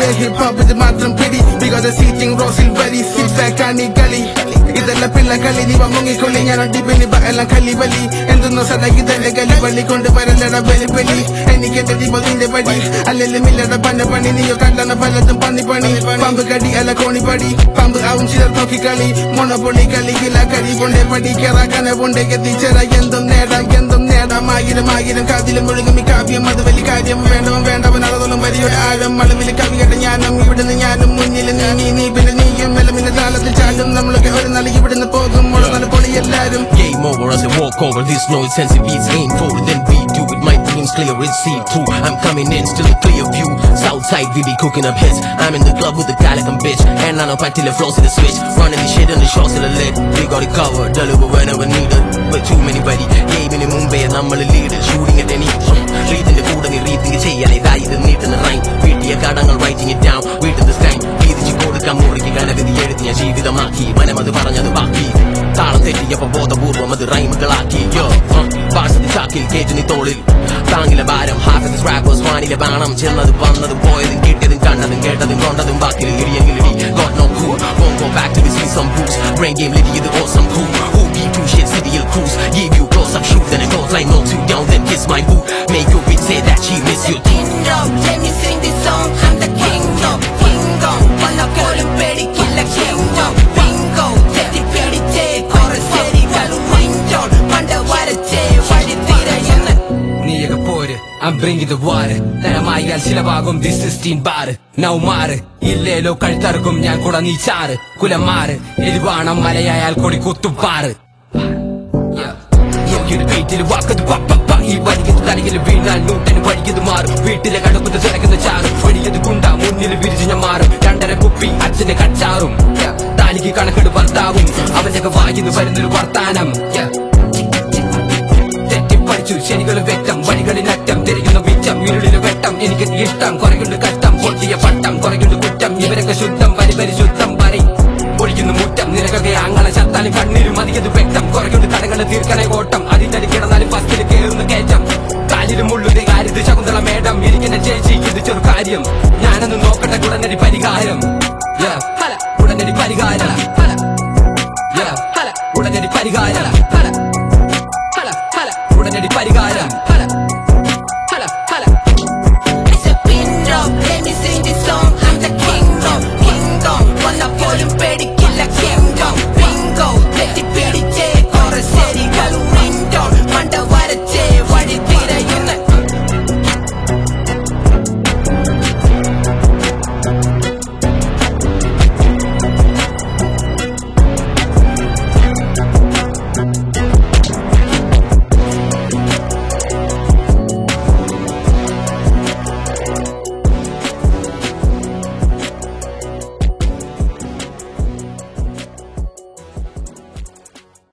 ഇവിടെ hip hop ഇത് മാത്രം പിടി ബിക്കോസ് സീറ്റിംഗ് റോസിൽ വരി സിറ്റ് ബാക്ക് ആണ് ഈ കളി ഇതെല്ലാം പിള്ള കളി നീ മുങ്ങിക്കൊള്ളി ഞാൻ അടിപൊളി എല്ലാം കല്ലി ബലി എന്തെന്നോ സദാ ഇതെന്റെ കലി പള്ളി കൊണ്ട് വരല്ലട ബലി ബലി എനിക്ക് എന്റെ ദീപ നിന്റെ പടി അല്ലെങ്കിലും ഇല്ലട പന്ന പണി നീയോ കണ്ടന പലതും പന്നി പണി പമ്പ് കടി അല്ല കോണി പടി പമ്പ് ആവും ചിലർ നോക്കി കളി മൊണപൊളി കളിയില്ല കരി കൊണ്ടേ പടി കെറാക്കന കൊണ്ടേ എത്തിച്ചേരാ എന്തും നേടാം എന്തും നേടാം ആയിരം ആയിരം കാതിലും ഒഴുകും ഈ കാവ്യം അത് വലിയ കാര്യം വേണ്ടവൻ വേണ്ടവൻ അളതോളം വരിയുടെ ആഴം അളവിൽ കവി കേട്ട ഞാനും ഇവിടുന്ന് ഞാനും മുന്നിൽ നീ നീ നീ പിന്നെ നീയും മെലമിന്റെ താളത്തിൽ ചാടും നമ്മളൊക്കെ ഒരു നാൾ ഇവിടുന്ന് പോകും മുള നല്ല പൊളി എല്ലാരും Game over as I walk over this noise sensitive beats ain't forward then we do it my dreams clear it's see through I'm coming in still a clear view Southside we be cooking up hits I'm in the club with the calico bitch and I know till the flows in the switch running the shit on the shots in the lid we got it covered deliver whenever needed but too many buddy ഗെയിമിന് മുമ്പേ നമ്മൾ lead shooting at any റീതിന്റെ കൂടെ നീ റീതിങ് ചെയ്യാൻ ഇതായി ഇത് നീട്ടുന്ന Rhine വീട്ടിയ കടങ്ങൾ റൈറ്റിംഗ് it down വീട്ടിൽ സ്റ്റൈൻ വീതിച്ചു കൊടുക്കാൻ മുറിക്ക് കനവിധി എഴുതി ഞാൻ ജീവിതമാക്കി മനമത് പറഞ്ഞത് ബാക്കി താളം തെറ്റിയപ്പോ ബോധപൂർവം അത് റൈമുകളാക്കി യോ ഭാഷത്തിൽ ചാക്കിൽ കേറ്റു നീ തോളിൽ താങ്ങിലെ ഭാരം ഹാഫ് ദിസ് റാപ്പേഴ്സ് വാനിലെ ബാണം ചെന്നത് വന്നതും പോയതും കിട്ടിയതും കണ്ടതും കേട്ടതും കൊണ്ടതും ബാക്കിൽ ഇടിയെങ്കിൽ ഇടി God no cool won't go back to this see some boots brain game litty ഇത് awesome cool who keep you shit city you'll cruise give you close up shoot then it goes like no too down then kiss my boot make your bitch say that she miss you kingdom. Let me sing this song. I'm the kingdom. Kingdom. വല്ലപ്പോഴും പേടിക്കില്ല kingdom. Bingo. തെറ്റിപ്പിടിച്ചേ കുറെ ശരികളും വിഞ്ചോൾ. പണ്ട് വരച്ചേ വഴി തിരയുന്ന നീയൊക്കെ പോര് I'm bringing the water തരമായാൽ ചിലവാകും this 16 bar now മാറ് ഇല്ലേലോ കഴുത്തറുക്കും ഞാൻ കൂടെ നീ ചാറ് കുലം മാറ് എരിവാണം മലയായാൽ കൊടി കുത്തുപാറ് വീട്ടിൽ വാക്കത് പപ്പ ഈ വഴിയത് തലയിൽ വീണാൽ നൂട്ടന് വഴിയത് മാറും വീട്ടിലെ കടക്കുന്നത് തിളക്കുന്ന ചാറും വഴിയത് കുണ്ട മുന്നിൽ വിരിച്ചു ഞാൻ മാറും രണ്ടര കുപ്പി അച്ഛന്റെ കച്ചാറും താലിക്ക് കണക്കെട് ഭർത്താവും അവന്റെ വായിന്ന് വരുന്നൊരു വർത്താനം Yeah. തെറ്റിപ്പടിച്ചു ശനികൾ വ്യക്തം വഴികളിൽ അറ്റം തിരിയുന്ന വിറ്റം ഇരുളിന് വെട്ടം എനിക്ക് ഇഷ്ടം കുറയുണ്ട് കഷ്ടം പൊട്ടിയ പട്ടം കുറയുണ്ട് കുറ്റം ഇവരൊക്കെ ശുദ്ധം വരി പരിശുദ്ധം വരി ഒഴിക്കുന്നു മുറ്റം നിനക്കൊക്കെ അങ്ങനെ ചത്താലും കണ്ണീരും അധികത് വ്യക്തം കുറയുണ്ട് കടകൾ തീർക്കണേ ഓട്ടം അതിന്റെ കിടന്നാലും ഫസ്റ്റിൽ കയറുന്ന കയറ്റം കാലിലും മുള്ളുതെ കാര്യത് ശകുന്തള മേഡം എനിക്കെന്നെ ചേച്ചി ഇത് ചെറു കാര്യം ഞാനൊന്ന് നോക്കട്ടെ ഉടനടി പരിഹാരം Yeah. ഉടനടി പരിഹാരം Yeah. ഉടനടി പരിഹാരം